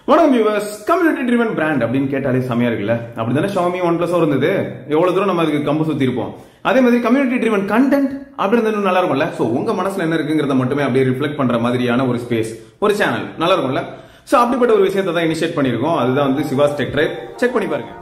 வணக்கம் viewers community driven brand அப்படின்னு கேட்டாலே செமையா இருக்குல்ல அப்படிதானே ஷாமி ஒன் பிளஸ் இருந்தது எவ்வளவு தூரம் நம்ம அதுக்கு கம்பு சுத்தி இருப்போம் அதே மாதிரி கம்யூனிட்டி ட்ரிவன் கண்டென்ட் அப்படி இருந்தா இன்னும் நல்லா இருக்கும்ல சோ உங்க மனசுல என்ன இருக்குங்கிறத மட்டுமே அப்படியே ரிஃப்ளெக்ட் பண்ற மாதிரியான ஒரு ஸ்பேஸ் ஒரு சேனல் நல்லா இருக்கும்ல சோ அப்படிப்பட்ட ஒரு விஷயத்தை தான் இனிஷியேட் பண்ணிருக்கோம் அதுதான் வந்து சிவாஸ் டெக் ட்ரைவ் செக் பண்ணி பாருங்க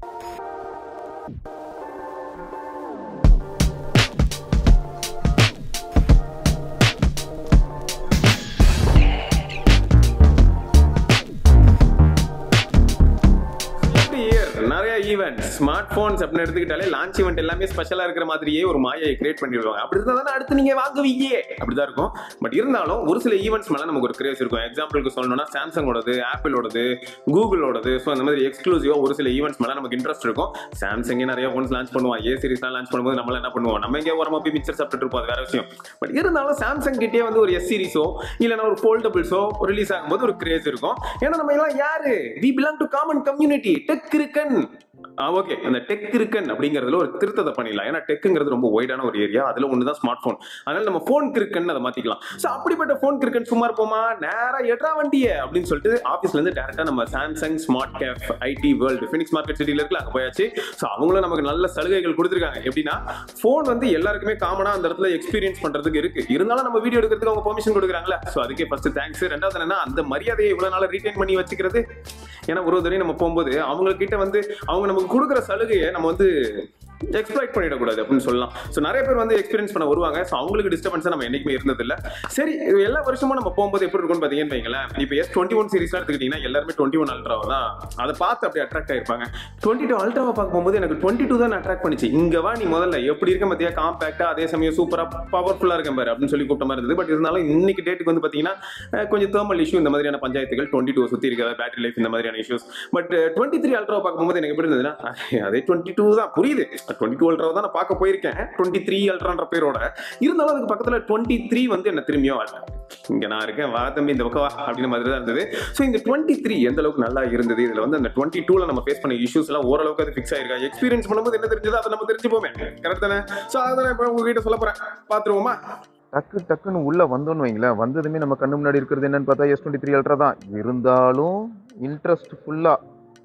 Every year நிறைய ஈவெண்ட் ஸ்மார்ட் போன்ஸ் அப்படின்னு எடுத்துக்கிட்டாலே லான்ச் ஈவெண்ட் எல்லாமே ஸ்பெஷலா இருக்கிற மாதிரியே ஒரு மாயை கிரியேட் பண்ணிடுவாங்க அப்படி இருந்தா தானே அடுத்து நீங்க வாங்குவீங்க அப்படிதான் இருக்கும் பட் இருந்தாலும் ஒரு சில ஈவெண்ட்ஸ் மேல நமக்கு ஒரு கிரேஸ் இருக்கும் எக்ஸாம்பிளுக்கு சொல்லணும்னா சாம்சங்கோடது ஆப்பிளோடது கூகுளோடது ஸோ அந்த மாதிரி எக்ஸ்க்ளூசிவா ஒரு சில ஈவெண்ட்ஸ் மேல நமக்கு இன்ட்ரெஸ்ட் இருக்கும் சாம்சங்கே நிறைய போன்ஸ் லான்ச் பண்ணுவான் ஏ சீரிஸ்லாம் லான்ச் பண்ணும்போது நம்மள என்ன பண்ணுவோம் நம்ம எங்கே ஓரமா போய் மிக்சர் சாப்பிட்டு இருப்போம் அது வேற விஷயம் பட் இருந்தாலும் சாம்சங் கிட்டே வந்து ஒரு எஸ் சீரிஸோ இல்லைன்னா ஒரு ஃபோல்டபிள்ஸோ ரிலீஸ் ஆகும்போது ஒரு கிரேஸ் இருக்கும் ஏன்னா நம்ம எல்லாம் யாரு we belong to common community tech இருக்கன் ஓகே அந்த டெக் இருக்கன் அப்படிங்கிறதுல ஒரு திருத்தத்தை பண்ணிடலாம் ஏன்னா டெக்குங்கிறது ரொம்ப ஒய்டான ஒரு ஏரியா அதுல ஒன்று தான் ஸ்மார்ட் ஃபோன் அதனால நம்ம ஃபோன் கிருக்கன் அதை மாத்திக்கலாம் ஸோ அப்படிப்பட்ட ஃபோன் கிருக்கன் சும்மா இருப்போமா நேரா எட்ரா வண்டியே அப்படின்னு சொல்லிட்டு ஆஃபீஸ்ல இருந்து டேரக்டா நம்ம Samsung Smart Cafe IT World Phoenix Market சிட்டில இருக்குல்ல அங்கே போயாச்சு ஸோ அவங்களும் நமக்கு நல்ல சலுகைகள் கொடுத்துருக்காங்க எப்படின்னா ஃபோன் வந்து எல்லாருக்குமே காமனா அந்த இடத்துல எக்ஸ்பீரியன்ஸ் பண்றதுக்கு இருக்கு இருந்தாலும் நம்ம வீடியோ எடுக்கிறதுக்கு அவங்க பெர்மிஷன் கொடுக்குறாங்களா ஸோ அதுக்கே ஃபர்ஸ்ட் தேங்க்ஸ் ரெண்டாவது என்னன்னா அந்த மரியாதையை இவ்வளவு நாள் ரீடைன் பண்ணி வச்சுக்கிறது ஏன்னா ஒரு தடவை நம்ம போகும்போது அவங்க கிட்ட வந்து அவங்க நமக்கு கொடுக்குற சலுகையை நம்ம வந்து எக்ஸ்ப்ளாய்ட் பண்ணிடக்கூடாது அப்படின்னு சொல்லலாம் ஸோ நிறைய பேர் வந்து எக்ஸ்பீரியன்ஸ் பண்ண வருவாங்க ஸோ அவங்களுக்கு டிஸ்டர்பன்ஸ் நம்ம என்னைக்குமே இருந்ததில்ல சரி இது எல்லா வருஷமும் நம்ம போகும்போது எப்படி இருக்கும்னு பார்த்தீங்கன்னு வைங்களேன் இப்போ எஸ் டுவெண்ட்டி ஒன் சீரிஸ்லாம் எடுத்துக்கிட்டீங்கன்னா எல்லாருமே டுவெண்ட்டி ஒன் அல்ட்ராவை தான் அதை பார்த்து அப்படி அட்ராக்ட் ஆயிருப்பாங்க டுவெண்ட்டி டூ அல்ட்ராவை பார்க்கும்போது எனக்கு டுவெண்ட்டி டூ தான் அட்ராக்ட் பண்ணிச்சு இங்க வா நீ முதல்ல எப்படி இருக்க மத்தியா காம்பேக்டா அதே சமயம் சூப்பரா பவர்ஃபுல்லா இருக்கேன் பாரு அப்படின்னு சொல்லி கூப்பிட்ட மாதிரி இருந்தது பட் இருந்தாலும் இன்னைக்கு டேட்டுக்கு வந்து பாத்தீங்கன்னா அஹ், கொஞ்சம் தேர்மல் இஷ்யூ இந்த மாதிரியான பஞ்சாயத்துகள் டுவெண்ட்டி டூ சுத்தி இருக்கிற பேட்டரி லைஃப் இந்த மாதிரியான இஷ்யூஸ் பட் டுவெண்ட்டி த்ரீ அல்ட்ராவை பார்க்கும்போது எனக்கு எப்படி இருந்ததுன்னா அஹ், அதே டுவெண்ட்டி டூ தான் புரியுது டுவெண்ட்டி டூ அல்ட்ராவை தான் நான் பார்க்க போயிருக்கேன் டுவெண்ட்டி த்ரீ அல்ட்ரான்ற பேரோட இருந்தாலும் அதுக்கு பக்கத்துல டுவெண்ட்டி த்ரீ வந்து என்ன திரும்பியும் வரல. இங்க நான் இருக்கேன் வா தம்பி இந்த பக்கம் வா அப்படின்ற மாதிரி தான் இருந்தது ஸோ இந்த டுவெண்ட்டி த்ரீ எந்த அளவுக்கு நல்லா இருந்தது இதுல வந்து அந்த டுவெண்ட்டி டூல நம்ம ஃபேஸ் பண்ண இஷ்யூஸ் எல்லாம் ஓரளவுக்கு அது ஃபிக்ஸ் ஆயிருக்கா எக்ஸ்பீரியன்ஸ் பண்ணும்போது என்ன தெரிஞ்சதோ அதை நம்ம தெரிஞ்சுப்போமே கரெக்ட் தானே ஸோ அதை இப்போ உங்ககிட்ட சொல்ல போறேன் பாத்துருவோமா டக்கு டக்குன்னு உள்ள வந்தோன்னு வைங்களேன் வந்ததுமே நம்ம கண்ணு முன்னாடி இருக்கிறது என்னன்னு பார்த்தா எஸ் டுவெண்ட்டி த்ரீ அல்ட்ரா தான் இருந்தாலும் இன்ட்ரெஸ்ட் ஃபுல்லா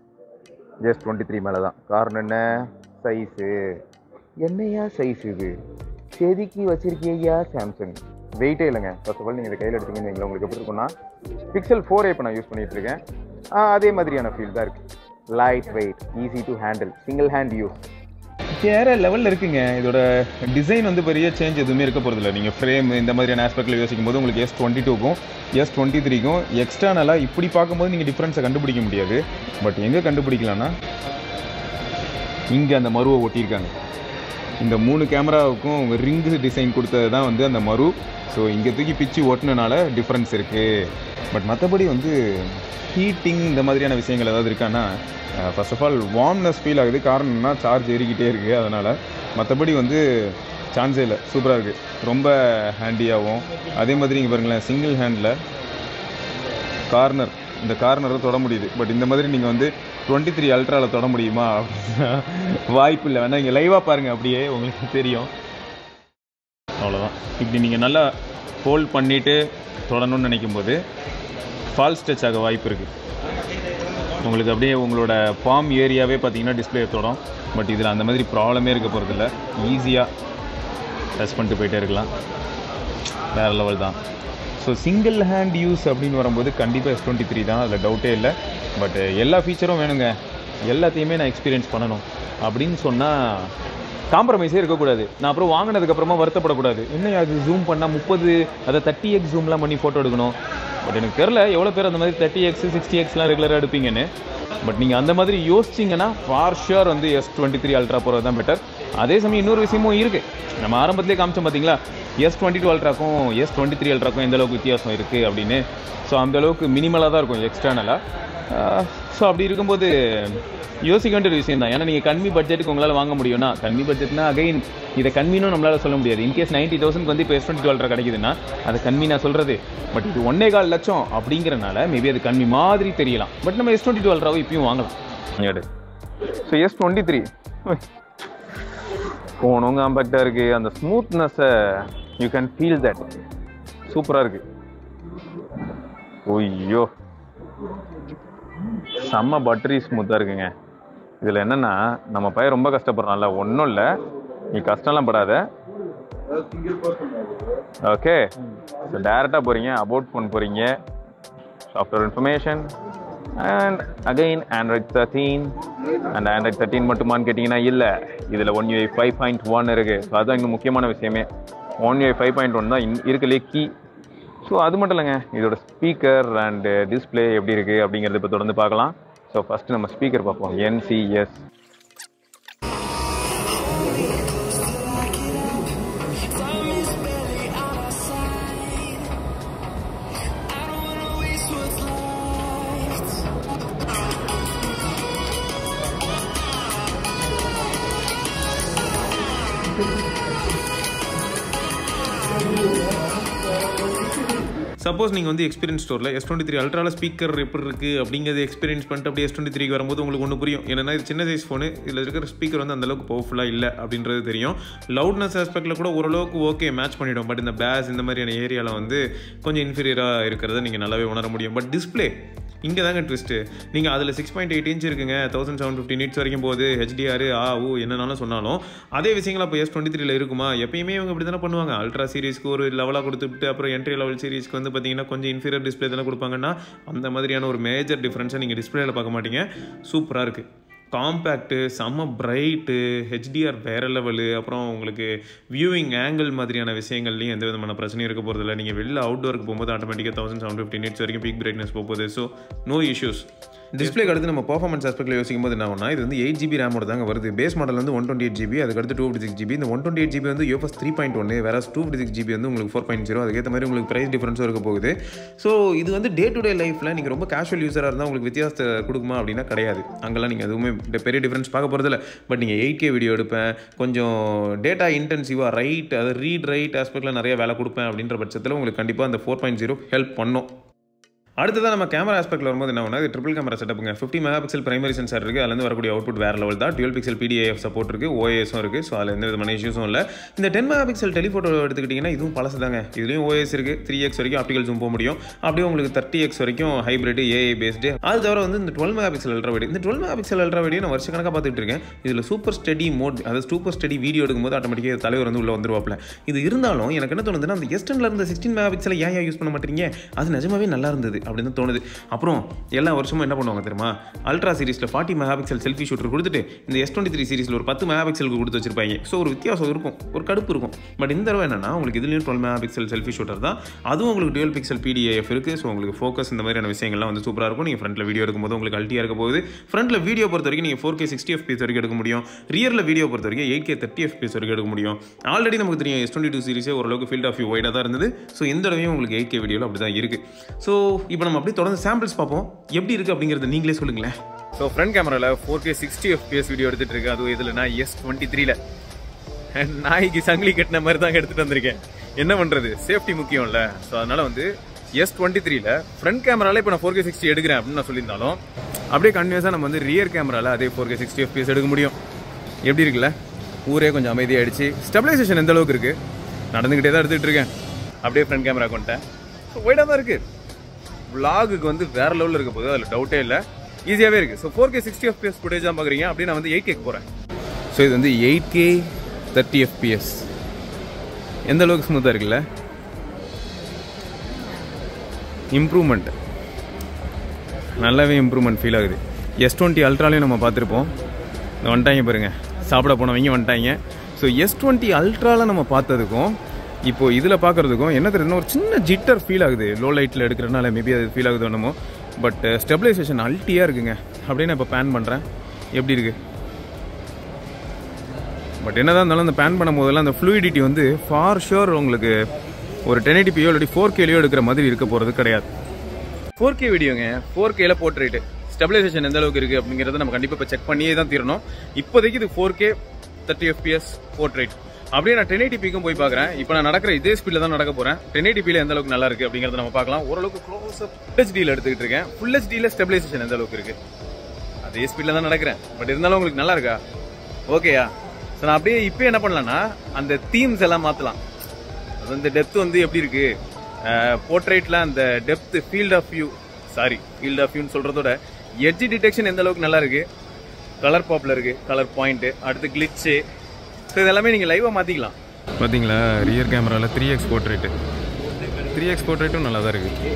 எஸ் டுவெண்ட்டி த்ரீ மேலே தான் காரணம் என்ன சைஸு என்னையா சைஸ் இது செதுக்கி வச்சிருக்கியா சாம்சங் வெயிட்டே இல்லைங்க ஃபர்ஸ்ட் ஆஃப் ஆல் நீங்கள் இதை கையில் எடுத்தீங்கன்னு வைங்களேன் உங்களுக்கு எப்படி இருக்கும்னா பிக்சல் ஃபோர் இப்போ நான் யூஸ் பண்ணிட்டு இருக்கேன் ஆ, அதே மாதிரியான ஃபீல் தான் இருக்கு light weight easy to handle single hand use வேற லெவலில் இருக்குங்க இதோட டிசைன் வந்து பெரிய சேஞ்ச் எதுவுமே இருக்க போகிறதில்ல நீங்கள் ஃப்ரேம் இந்த மாதிரியான ஆஸ்பெக்டில் யோசிக்கும் போது உங்களுக்கு எஸ் டுவெண்ட்டி டூக்கும் எஸ் டுவெண்ட்டி த்ரீக்கும் எக்ஸ்டர்னலாக இப்படி பார்க்கும்போது நீங்கள் டிஃப்ரென்ஸை கண்டுபிடிக்க முடியாது பட் எங்கே கண்டுபிடிக்கலாம்னா இங்கே அந்த மருவை ஒட்டியிருக்காங்க இந்த மூணு கேமராவுக்கும் ரிங்கு டிசைன் கொடுத்தது தான் வந்து அந்த மரு ஸோ இங்கே தூக்கி பிச்சு ஒட்டினனால டிஃப்ரென்ஸ் இருக்குது பட் மற்றபடி வந்து ஹீட்டிங் இந்த மாதிரியான விஷயங்கள் ஏதாவது இருக்கான்னா first of all warmness feel ஆகுது காரணம்னா சார்ஜ் ஏறிக்கிட்டே இருக்குது அதனால் மற்றபடி வந்து சான்ஸே இல்லை சூப்பராக இருக்குது ரொம்ப ஹேண்டியாகவும் அதே மாதிரி இங்கே பாருங்களேன் சிங்கிள் ஹேண்டில் கார்னர் இந்த கார்னரை தொட முடியுது பட் இந்த மாதிரி நீங்கள் வந்து டுவெண்ட்டி த்ரீ அல்ட்ராவில் தொட முடியுமா அப்படின்னா வாய்ப்பு இல்லை வேணா இங்கே லைவாக பாருங்கள் அப்படியே உங்களுக்கு தெரியும் அவ்வளோதான் இப்படி நீங்கள் நல்லா ஹோல்ட் பண்ணிவிட்டு தொடணும்னு நினைக்கும் போது ஃபால்ஸ் டச் ஆக வாய்ப்பு இருக்குது உங்களுக்கு அப்படியே உங்களோட பாம் ஏரியாவே பார்த்தீங்கன்னா டிஸ்பிளே தொடும் பட் இதில் அந்த மாதிரி ப்ராப்ளமே இருக்க போகிறதில்ல ஈஸியாக டச் பண்ணிட்டு போயிட்டே இருக்கலாம் வேறு லெவல் தான் ஸோ சிங்கிள் ஹேண்ட் யூஸ் அப்படின்னு வரும்போது கண்டிப்பாக எஸ் டுவெண்ட்டி த்ரீ தான் அதில் டவுட்டே இல்லை பட் எல்லா ஃபீச்சரும் வேணுங்க எல்லாத்தையுமே நான் எக்ஸ்பீரியன்ஸ் பண்ணணும் அப்படின்னு சொன்னால் காம்ப்ரமைஸே இருக்கக்கூடாது நான் அப்புறம் வாங்கினதுக்கப்புறமா வருத்தப்படக்கூடாது என்ன அது ஜூம் பண்ணால் முப்பது அதை தேர்ட்டி எக்ஸ் ஜூம்லாம் பண்ணி ஃபோட்டோ எடுக்கணும் பட் எனக்கு தெரில எவ்வளோ பேர் அந்த மாதிரி தேர்ட்டி எக்ஸ் சிக்ஸ்டி எக்ஸ்லாம் ரெகுலராக எடுப்பீங்கன்னு பட் நீங்கள் அந்த மாதிரி யோசிச்சிங்கன்னா ஃபார் ஷுர் வந்து எஸ் டுவெண்ட்டி த்ரீ அல்ட்ரா போகிறது தான் பெட்டர் அதே சமயம் இன்னொரு விஷயமும் இருக்குது நம்ம ஆரம்பத்திலே காமிச்சோம் பார்த்தீங்களா எஸ் டுவெண்ட்டி டூ அல்ட்ராக்கும் எஸ் டுவெண்ட்டி த்ரீ அல்ட்ராக்கும் எந்த அளவுக்கு வித்தியாசம் இருக்குது அப்படின்னு ஸோ அந்த அளவுக்கு மினிமலாக தான் இருக்கும் எக்ஸ்டர்னலாக ஸோ அப்படி இருக்கும்போது யோசிக்க வேண்டிய ஒரு விஷயம் தான் ஏன்னா நீங்கள் கம்மி பட்ஜெட்டுக்கு உங்களால் வாங்க முடியும்னா கம்மி பட்ஜெட்னா அகைன் இதை கம்மினும் நம்மளால் சொல்ல முடியாது இன்கேஸ் நைன்ட்டி தௌசண்ட்க்கு வந்து இப்போ எஸ் டுவெண்ட்டி டுவெல் கிடைக்குதுன்னா அது கம்மி நான் சொல்கிறது பட் இது ஒன்னே கால் லட்சம் அப்படிங்கிறனால மேபி அது கம்மி மாதிரி தெரியலாம் பட் நம்ம எஸ் டுவெண்ட்டி டுவெல் இப்பயும் வாங்கலாம் எடு ஸோ எஸ் டுவெண்ட்டி த்ரீ போனும் காம்பேக்டாக இருக்குது அந்த ஸ்மூத்னஸை யூ கேன் ஃபீல் தட் சூப்பராக இருக்குது ஒய்யோ செம்ம பட்டரி ஸ்மூத்தாக இருக்குங்க இதில் என்னென்னா நம்ம பையன் ரொம்ப கஷ்டப்படுறான்ல ஒன்றும் இல்லை நீ கஷ்டம்லாம் படாத ஓகே ஸோ டேரெக்டாக போகிறீங்க அபவுட் ஃபோன் போகிறீங்க software information and again Android thirteen and Android thirteen மட்டுமான்னு கேட்டிங்கன்னா இல்லை இதில் One UI five point one இருக்குது ஸோ அதுதான் இங்கே முக்கியமான விஷயமே One UI five point one தான் இன் இருக்கலே கீ ஸோ அது மட்டும் இல்லைங்க இதோட ஸ்பீக்கர் அண்டு டிஸ்பிளே எப்படி இருக்குது அப்படிங்கிறத இப்போ தொடர்ந்து பார்க்கலாம் ஸோ ஃபஸ்ட்டு நம்ம ஸ்பீக்கர் பார்ப்போம் என்சிஎஸ் சப்போஸ் நீங்கள் வந்து எக்ஸ்பீரியன்ஸ் ஸ்டோரில் எஸ் டுவெண்ட்டி த்ரீ அல்ட்ராவில் ஸ்பீக்கர் எப்படி இருக்குது அப்படிங்கிறது எக்ஸ்பீரியன்ஸ் பண்ணிட்டு அப்படியே எஸ் டுவெண்ட்டி த்ரீக்கு வரும்போது உங்களுக்கு ஒன்று புரியும் என்னன்னா இது சின்ன சைஸ் ஃபோனு இதில் இருக்கிற ஸ்பீக்கர் வந்து அந்தளவுக்கு பவர்ஃபுல்லாக இல்லை அப்படின்றது தெரியும் லவுட்னஸ் ஆஸ்பெக்டில் கூட ஓரளவுக்கு ஓகே மேட்ச் பண்ணிடும் பட் இந்த பேஸ் இந்த மாதிரியான ஏரியாவில் வந்து கொஞ்சம் இன்ஃபீரியராக இருக்கிறத நீங்கள் நல்லாவே உணர முடியும் பட் டிஸ்பிளே இங்கே தாங்க ட்விஸ்ட்டு நீங்கள் அதில் சிக்ஸ் பாயிண்ட் எயிட் இன்ச் இருக்குங்க தௌசண்ட் செவன் ஃபிஃப்டி நிட்ஸ் வரைக்கும் போகுது ஹெச்டிஆர் ஆ ஊ என்னன்னாலும் சொன்னாலும் அதே விஷயங்கள் அப்போ எஸ் டுவெண்ட்டி த்ரீல இருக்குமா எப்பயுமே இவங்க இப்படி தானே பண்ணுவாங்க அல்ட்ரா சீரிஸ்க்கு ஒரு லெவலாக கொடுத்துட்டு அப்புறம் என்ட்ரி லெவல் சீரிஸ்க்கு வந்து பார்த்தீங்கன்னா கொஞ்சம் இன்ஃபீரியர் டிஸ்பிளே தானே கொடுப்பாங்கன்னா அந்த மாதிரியான ஒரு மேஜர் டிஃப்ரென்ஸை நீங்கள் டிஸ்பிளேல பார்க்க மாட்டீங்க சூப்பராக இருக்குது காம்பேக்ட்டு செம்ம பிரைட்டு ஹெச்டிஆர் வேற லெவலு அப்புறம் உங்களுக்கு வியூவிங் ஆங்கிள் மாதிரியான விஷயங்கள்லையும் எந்த விதமான பிரச்சனையும் இருக்க போகிறதில்ல நீங்கள் வெளில அவுட்டோருக்கு போகும்போது ஆட்டோமேட்டிக்காக தௌசண்ட் செவன் ஃபிஃப்டி நிட்ஸ் வரைக்கும் பீக் பிரைட்னஸ் போகுது ஸோ நோ இஷ்யூஸ் டிஸ்பிளேக்கு அடுத்து நம்ம பர்ஃபார்மன்ஸ் ஆஸ்பெக்டில் யோசிக்கும் போது என்ன ஆகும்னா இது வந்து எயிட் ஜிபி ரேமோட தாங்க வருது பேஸ் மாடல் வந்து ஒன் டுவெண்ட்டி எயிட் ஜிபி அதுக்கடுத்து டூ ஃபிஃப்டி சிக்ஸ் ஜிபி இந்த ஒன் டுவெண்ட்டி எயிட் ஜிபி வந்து யூஎஃப்எஸ் த்ரீ பாயிண்ட் ஒன்று வேற டூ ஃபிஃப்டி சிக்ஸ் ஜிபி வந்து உங்களுக்கு ஃபோர் பாயிண்ட் ஜீரோ அதுக்கேற்ற மாதிரி உங்களுக்கு ப்ரைஸ் டிஃபரன்ஸும் இருக்க போகுது ஸோ இது வந்து டே டு டே லைஃப்பில் நீங்கள் ரொம்ப கேஷுவல் யூஸராக இருந்தால் உங்களுக்கு வித்தியாசத்தை கொடுக்குமா அப்படின்னா கிடையாது அங்கெல்லாம் நீங்கள் எதுவுமே ட- பெரிய டிஃப்ரென்ஸ் பார்க்க போகிறதில்ல பட் நீங்கள் எயிட் கே வீடியோ எடுப்பேன் கொஞ்சம் டேட்டா இன்டென்சிவாக ரைட் அது ரீட் ரைட் ஆஸ்பெக்டில் நிறைய வேலை கொடுப்பேன் அப்படின்ற பட்சத்தில் உங்களுக்கு கண்டிப்பாக அந்த ஃபோர் பாயிண்ட் ஜீரோ ஹெல்ப் பண்ணும் அடுத்ததான் நம்ம கேமரா ஆஸ்பெக்ட்ல வரும்போது என்ன இது ட்ரிபிள் கேமரா செட்டப்புங்க fifty mega pixel primary sensor இருக்குது அதுலேருந்து வரக்கூடிய அவுட்புட் வேற லெவல் தான் டுவெல் பிக்சல் பிடிஏஎஃப் சப்போர்ட் இருக்குது ஓஎஸும் இருக்குது ஸோ அதில் எந்த விதமான இஷ்யூஸும் இல்லை இந்த டென் மெகா பிக்சல் டெலிஃபோட்டோ எடுத்துக்கிட்டிங்கன்னா இதுவும் பழசு தாங்க இதுலேயும் ஓஎஸ் இருக்குது த்ரீ எக்ஸ் வரைக்கும் ஆப்டிகல் ஜூம் போக முடியும் அப்படியே உங்களுக்கு தேர்ட்டி எக்ஸ் வரைக்கும் ஹைப்ரிட் ஏஐ பேஸ்டு அது தவிர வந்து இந்த twelve mega pixel ultra video இந்த twelve mega pixel ultra video நான் வருஷக்கணக்காக பார்த்துட்டு இருக்கேன் இதில் சூப்பர் ஸ்டடி மோட் அதாவது சூப்பர் ஸ்டடி வீடியோ எடுக்கும்போது ஆட்டோமேட்டிக்காக தலைவர் வந்து உள்ள வந்துருவாப்ல இது இருந்தாலும் எனக்கு என்ன தோணுதுன்னா அந்த எஸ்டன்ல இருந்த சிக்ஸ்டீன் மெகா பிக்சலை ஏன் ஏன் யூஸ் பண்ண மாட்டீங்க அது நிஜமாவே நல்லா இருந்தது அப்படின்னு தான் தோணுது அப்புறம் எல்லா வருஷமும் என்ன பண்ணுவாங்க தெரியுமா அல்ட்ரா சீரிஸில் forty mega pixel selfie shooter கொடுத்துட்டு இந்த எஸ் டுவெண்ட்டி த்ரீ சீரிஸில் ஒரு பத்து மெகா பிக்சலுக்கு கொடுத்து வச்சிருப்பாங்க ஸோ ஒரு வித்தியாசம் இருக்கும் ஒரு கடுப்பு இருக்கும் பட் இந்த தடவை என்னன்னா உங்களுக்கு இதுலேயும் twelve mega pixel selfie shooter தான் அதுவும் உங்களுக்கு டுவெல் பிக்சல் பிடிஏஎஃப் இருக்குது ஸோ உங்களுக்கு ஃபோக்கஸ் இந்த மாதிரியான விஷயங்கள்லாம் வந்து சூப்பராக இருக்கும் நீங்கள் ஃப்ரண்ட்டில் வீடியோ எடுக்கும்போது உங்களுக்கு அல்ட்டியாக இருக்க போகுது ஃப்ரண்ட்டில் வீடியோ பொறுத்த வரைக்கும் நீங்கள் ஃபோர் கே சிக்ஸ்டி எஃபிஎஸ் வரைக்கும் எடுக்க முடியும் ரியரில் வீடியோ பொறுத்த வரைக்கும் எயிட் கே தேர்ட்டி எஃபிஎஸ் வரைக்கும் எடுக்க முடியும் ஆல்ரெடி நமக்கு தெரியும் எஸ் டுவெண்ட்டி டூ சீரிஸே ஓரளவுக்கு ஃபீல்ட் ஆஃப் வியூ வைடாக தான் இருந்தது ஸோ இந்த தடவையும் உங்களுக்கு எயிட் கே வீடியோவில் அப்படி தான் இருக்குது ஸோ இப்போ நம்ம அப்படியே தொடர்ந்து சாம்பிள்ஸ் பார்ப்போம் எப்படி இருக்குது அப்படிங்கிறத நீங்களே சொல்லுங்களேன் ஸோ ஃப்ரண்ட் கேமராவில் four K sixty FPS video எடுத்துட்டு இருக்கு அதுவும் இதில் நான் எஸ் டுவெண்ட்டி த்ரீல நாய்க்கு சங்கிலி கட்டின மாதிரி தாங்க எடுத்துட்டு வந்திருக்கேன் என்ன பண்றது சேஃப்டி முக்கியம்ல ஸோ அதனால வந்து எஸ் டுவெண்ட்டி த்ரீல ஃப்ரண்ட் கேமரால இப்போ நான் ஃபோர் கே சிக்ஸ்டி எடுக்கிறேன் அப்படின்னு நான் சொல்லியிருந்தாலும் அப்படியே கண்டினியூஸாக நம்ம வந்து ரியர் கேமரால அதே ஃபோர் கே சிக்ஸ்டி எஃபிஎஸ் எடுக்க முடியும் எப்படி இருக்குல்ல ஊரே கொஞ்சம் அமைதியாயிடுச்சு ஸ்டெபிலைசேஷன் எந்த அளவுக்கு இருக்கு நடந்துக்கிட்டே தான் எடுத்துட்டு இருக்கேன் அப்படியே ஃப்ரண்ட் கேமரா கொண்டேன் ஸோ ஒய்டாக தான் இருக்கு vlog-க்கு வந்து வேற லெவலில் இருக்க போகுது அதில் டவுட்டே இல்லை ஈஸியாகவே இருக்கு so four K sixty FPS footage தான் பார்க்குறீங்க அப்படியே நான் வந்து எயிட் கேக்கு போகிறேன் ஸோ இது வந்து எயிட் கே தேர்ட்டி எஃபிஎஸ் எந்த அளவுக்கு ஸ்மூத்தாக இருக்குல்ல இம்ப்ரூவ்மெண்ட் நல்லாவே இம்ப்ரூவ்மெண்ட் ஃபீல் ஆகுது எஸ் டுவெண்ட்டி அல்ட்ராலையும் நம்ம பார்த்துருப்போம் இந்த வந்துட்டாங்க பாருங்க சாப்பிட போனவங்க வந்துட்டாங்க ஸோ எஸ் டுவெண்ட்டி அல்ட்ராவில் நம்ம பார்த்ததுக்கும் இப்போ இதில் பார்க்குறதுக்கும் என்ன தெரியுதுன்னா ஒரு சின்ன ஜிட்டர் ஃபீல் ஆகுது லோ லைட்டில் எடுக்கிறதுனால மேபி அது ஃபீல் ஆகுது என்னமோ பட் ஸ்டெபிலைசேஷன் அல்ட்டியாக இருக்குங்க அப்படியே நான் இப்போ பேன் பண்ணுறேன் எப்படி இருக்குது பட் என்னதான் இருந்தாலும் அந்த பேன் பண்ணும் போதெல்லாம் அந்த ஃப்ளூயிடிட்டி வந்து ஃபார் ஷுர் உங்களுக்கு ஒரு டென் எயிட்டிபியோ இல்லாட்டி ஃபோர் கேலையோ எடுக்கிற மாதிரி இருக்க போகிறது கிடையாது ஃபோர் கே வீடியோங்க ஃபோர் கேல போர்ட்ரேட் ஸ்டெபிலைசேஷன் எந்த அளவுக்கு இருக்குது அப்படிங்கிறத நம்ம கண்டிப்பாக இப்போ செக் பண்ணியே தான் தீரணும் இப்போதைக்கு இது four K thirty FPS portrait அப்படியே நான் டென் எயிட்டிபிக்கும் போய் பார்க்குறேன் இப்போ நான் நடக்கிற இதே ஸ்பீடில் தான் நடக்க போகிறேன் டென் எயிட்டிபியில் எந்த அளவுக்கு நல்லா இருக்குது அப்படிங்கிறத நம்ம பார்க்கலாம் ஓரளவுக்கு க்ளோஸ் அப் ஃபுல் ஹெச்டியில் எடுத்துக்கிட்டு இருக்கேன் ஃபுல் ஹெச்டியில் ஸ்டெபிலைசேஷன் எந்த அளவுக்கு இருக்குது அதே ஸ்பீடில் தான் நடக்கிறேன் பட் இருந்தாலும் உங்களுக்கு நல்லா இருக்கா ஓகேயா ஸோ நான் அப்படியே இப்போ என்ன பண்ணலாம்னா அந்த தீம்ஸ் எல்லாம் மாற்றலாம் அது அந்த டெப்த் வந்து எப்படி இருக்கு போர்ட்ரேட்ல அந்த depth field of view sorry field of வியூன்னு சொல்கிறதோட எட்ஜ் டிடெக்ஷன் எந்த அளவுக்கு நல்லா இருக்கு கலர் பாப்பில் இருக்கு கலர் பாயிண்ட்டு அடுத்து கிளிச்சு ஸோ இதெல்லாமே நீங்கள் லைவாக மாற்றிக்கலாம் பார்த்தீங்களா ரியர் கேமராவில் three X portrait three X போர்ட்ரேட்டும் நல்லா தான் இருக்குது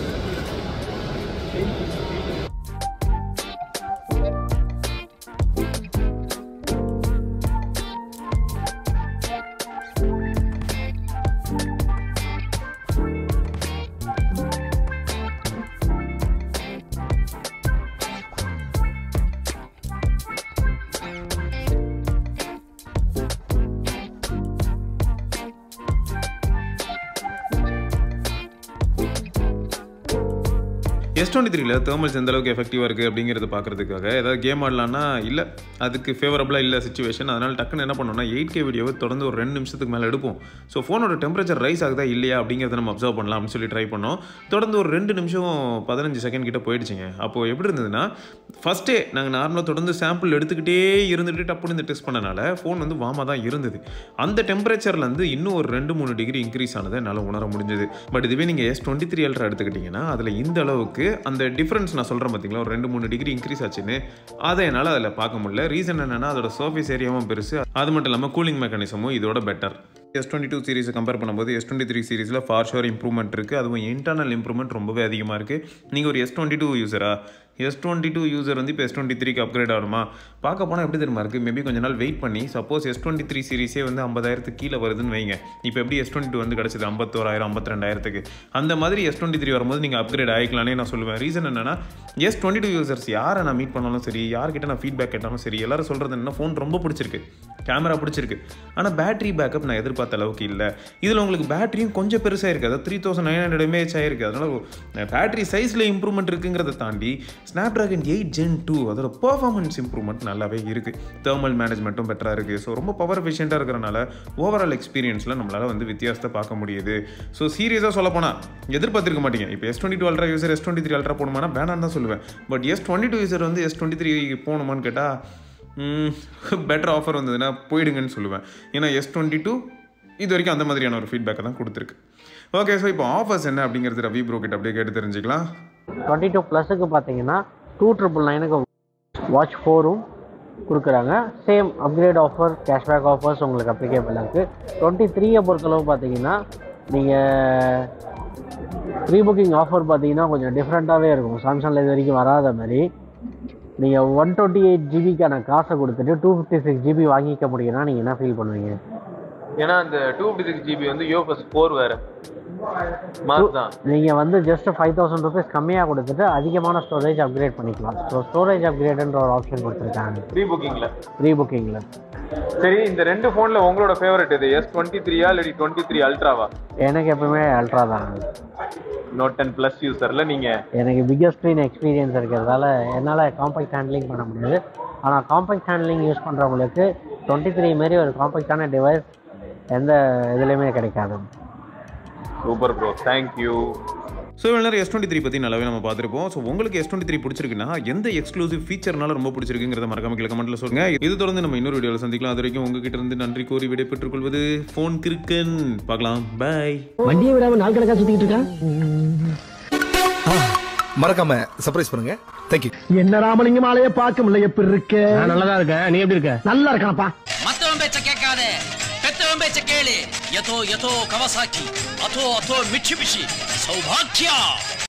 எஸ் டுவெண்ட்டி த்ரீல தேர்மல்ஸ் எந்த அளவுக்கு எஃபெக்டிவாக இருக்குது அப்படிங்கிறத பார்க்கறதுக்காக ஏதாவது கேம் ஆடலான்னா இல்லை அதுக்கு ஃபேவரபுளாக இல்லை சுச்சுவேஷன் அதனால் டக்குன்னு என்ன பண்ணோம்னா எயிட் கே வீடியோவை தொடர்ந்து ஒரு ரெண்டு நிமிஷத்துக்கு மேலே எடுப்போம் ஸோ ஃபோனோட டெம்பரேச்சர் ரைஸ் ஆகுதா இல்லையா அப்படிங்கிறத நம்ம அப்சர்வ் பண்ணலாம் அப்படின்னு சொல்லி ட்ரை பண்ணோம் தொடர்ந்து ஒரு ரெண்டு நிமிஷம் பதினஞ்சு செகண்ட் கிட்ட போயிடுச்சுங்க அப்போது எப்படி இருந்ததுன்னா ஃபஸ்ட்டே நாங்கள் நார்மலாக தொடர்ந்து சாம்பிள் எடுத்துக்கிட்டே இருந்துட்டு டப்புன்னு இந்த டெஸ்ட் பண்ணனால ஃபோன் வந்து வாமாக தான் இருந்தது அந்த டெம்பரேச்சர்லேருந்து இன்னும் ஒரு ரெண்டு மூணு டிகிரி இன்க்ரீஸ் ஆனதை என்னால் உணர முடிஞ்சது பட் இதுவே நீங்கள் எஸ் டுவெண்ட்டி த்ரீ அல்ட்ரா எடுத்துக்கிட்டிங்கன்னா அதில் இந்த அளவுக்கு அந்த டிஃப்ரென்ஸ் நான் சொல்கிறேன் பார்த்தீங்களா ஒரு ரெண்டு மூணு டிகிரி இன்க்ரீஸ் ஆச்சுன்னு அதை என்னால் அதில் பார்க்க முடியல ரீசன் என்னென்னா அதோட சர்ஃபேஸ் ஏரியாவும் பெருசு அது மட்டும் இல்லாமல் கூலிங் மெக்கானிசமும் இதோட பெட்டர் எஸ் டுவெண்ட்டி டூ சீரிஸை கம்பேர் பண்ணும்போது எஸ் டுவெண்ட்டி த்ரீ சீரிஸில் ஃபார் ஷோர் இம்ப்ரூவ்மெண்ட் இருக்குது அதுவும் இன்டர்னல் இம்ப்ரூவ்மெண்ட் ரொம்பவே அதிகமாக இருக்குது நீங்கள் ஒரு எஸ் டுவெண்ட்டி டூ யூஸரா எஸ் டுவெண்ட்டி டூ யூசர் வந்து இப்போ எஸ் டுவெண்ட்டி த்ரீக்கு அப்கிரேட் ஆகுமா பார்க்க போனால் எப்படி தெரியுமா இருக்குது மேபி கொஞ்ச நாள் வெயிட் பண்ணி சப்போஸ் எஸ் டுவெண்ட்டி த்ரீ சீரிஸே வந்து ஐம்பதாயிரத்துக்கு கீழே வருதுன்னு வைங்க இப்போ எப்படி எஸ் டுவெண்ட்டி டூ வந்து கிடச்சிது ஐம்பத்தோராயிரம் ஐம்பத்தி ரெண்டாயிரத்துக்கு அந்த மாதிரி எஸ் டுவெண்ட்டி த்ரீ வரும்போது நீங்கள் அப்கிரேட் ஆகிக்கலானே நான் சொல்லுவேன் ரீசன் என்னன்னா எஸ் டுவெண்ட்டி டூ யூசர்ஸ் யாரை நான் மீட் பண்ணாலும் சரி யார்கிட்ட நான் ஃபீட்பேக் கேட்டாலும் சரி எல்லாரும் சொல்கிறது என்ன ஃபோன் ரொம்ப பிடிச்சிருக்கு கேமரா பிடிச்சிருக்கு ஆனால் பேட்டரி பேக்கப் நான் எதிர்பார்த்த அளவுக்கு இல்லை இதில் உங்களுக்கு பேட்டரியும் கொஞ்சம் பெருசாக இருக்குது அதாவது three thousand nine hundred mAh ஆயிருக்கு அதனால் பேட்டரி சைஸில் இம்ப்ரூவ்மெண்ட் இருக்குங்கிறத தாண்டி Snapdragon eight gen two அதோட பர்ஃபார்மன்ஸ் இம்ப்ரூவ்மெண்ட் நல்லாவே இருக்குது தேர்மல் மேனேஜ்மெண்ட்டும் பெட்டராக இருக்குது ஸோ ரொம்ப பவர் எஃபிஷியண்ட்டாக இருக்கிறனால ஓவரால் எக்ஸ்பீரியன்ஸில் நம்மளால் வந்து வித்தியாசத்தை பார்க்க முடியுது ஸோ சீரியஸாக சொல்ல போனால் எதிர்பார்த்திருக்க மாட்டீங்க இப்போ S twenty two ultra user S twenty three ultra போகணுமானா வேணான்னு தான் சொல்லுவேன் but S twenty two user வந்து எஸ் டுவெண்ட்டி த்ரீ போகணுமான்னு கேட்டால் பெட்டர் ஆஃபர் வந்ததுன்னா போயிடுங்கன்னு சொல்லுவேன் ஏன்னா எஸ் டுவெண்ட்டி டூ இது வரைக்கும் அந்த மாதிரியான ஒரு ஃபீட்பேக்கை தான் கொடுத்துருக்கு ஓகே ஸோ இப்போ ஆஃபர்ஸ் என்ன அப்படிங்கிறது ரவி ப்ரோ கிட்ட அப்படியே கேட்டு தெரிஞ்சுக்கலாம் டுவெண்ட்டி டூ ப்ளஸுக்கு பார்த்தீங்கன்னா டூ ட்ரிபிள் நைனுக்கு வாட்ச் ஃபோரும் கொடுக்குறாங்க same upgrade offer cashback offers உங்களுக்கு அப்ளிகேபிள் இருக்குது டுவெண்ட்டி த்ரீயை பொறுத்தளவு பார்த்தீங்கன்னா நீங்கள் ப்ரீ புக்கிங் ஆஃபர் பார்த்தீங்கன்னா கொஞ்சம் டிஃப்ரெண்ட்டாகவே இருக்கும் சாம்சங்கில் இது வரைக்கும் வராத மாதிரி நீங்கள் ஒன் டுவெண்ட்டி எயிட் ஜிபிக்கான காசை கொடுத்துட்டு டூ ஃபிஃப்டி சிக்ஸ் ஜிபி வாங்கிக்க முடியும்னா நீங்கள் என்ன ஃபீல் பண்ணுவீங்க ஏன்னா அந்த டூ ஃபிஃப்டி சிக்ஸ் ஜிபி வந்து யூஎஃப்எஸ் ஃபோர் வேறு மாஸ் தான் நீங்கள் வந்து ஜஸ்ட் ஃபைவ் தௌசண்ட் ருபீஸ் கம்மியாக கொடுத்துட்டு அதிகமான ஸ்டோரேஜ் அப்கிரேட் பண்ணிக்கலாம் ஸோ ஸ்டோரேஜ் அப்கிரேடுன்ற ஒரு ஆப்ஷன் கொடுத்துருக்காங்க ப்ரீ புக்கிங்கில் ப்ரீ புக்கிங்கில் சரி இந்த ரெண்டு ஃபோனில் உங்களோட ஃபேவரட் இது எஸ் டுவெண்ட்டி த்ரீயா இல்லாட்டி டுவெண்ட்டி த்ரீ அல்ட்ராவா எனக்கு எப்பவுமே அல்ட்ரா தான் நோட் டென் ப்ளஸ் யூசரில் நீங்கள் எனக்கு பிக்கஸ்ட் ஸ்க்ரீன் எக்ஸ்பீரியன்ஸ் இருக்கிறதால என்னால் காம்பேக்ட் ஹேண்ட்லிங் பண்ண முடியாது ஆனால் காம்பேக்ட் ஹேண்ட்லிங் யூஸ் பண்ணுறவங்களுக்கு டுவெண்ட்டி த்ரீ மாரி ஒரு காம்பேக்டான டிவைஸ் எந்த இதுலேயுமே கிடைக்காது சூப்பர் ப்ரோ தேங்க்யூ ஸோ இவ்வளோ நேரம் எஸ் டுவெண்ட்டி த்ரீ பற்றி நல்லாவே நம்ம பார்த்துருப்போம் ஸோ உங்களுக்கு எஸ் டுவெண்ட்டி த்ரீ பிடிச்சிருக்குன்னா எந்த எக்ஸ்க்ளூசிவ் ஃபீச்சர்னால ரொம்ப பிடிச்சிருக்குங்கிறத மறக்காம கீழே கமெண்ட்ல சொல்லுங்க இது தொடர்ந்து நம்ம இன்னொரு வீடியோவில் சந்திக்கலாம் அது வரைக்கும் உங்ககிட்ட இருந்து நன்றி கூறி விடை பெற்றுக் கொள்வது ஃபோன் கிறுக்கன் பார்க்கலாம் பை வண்டியை விடாம நாள் கணக்கா சுத்திட்டு இருக்கான் மறக்காம சர்ப்ரைஸ் பண்ணுங்க தேங்க்யூ என்ன ராமலிங்கம் ஆலைய பார்க்க முடியல எப்படி இருக்க நல்லதா இருக்க நீ எப்படி இருக்க நல்லா இருக்கானப்பா மத்தவன் பேச்ச கேட்காதே பெத்தவன் பேச்ச கேளு யதோ யதோ கவசாக்கி அதோ அதோ மிட்சுபிஷி சௌபாக்கியா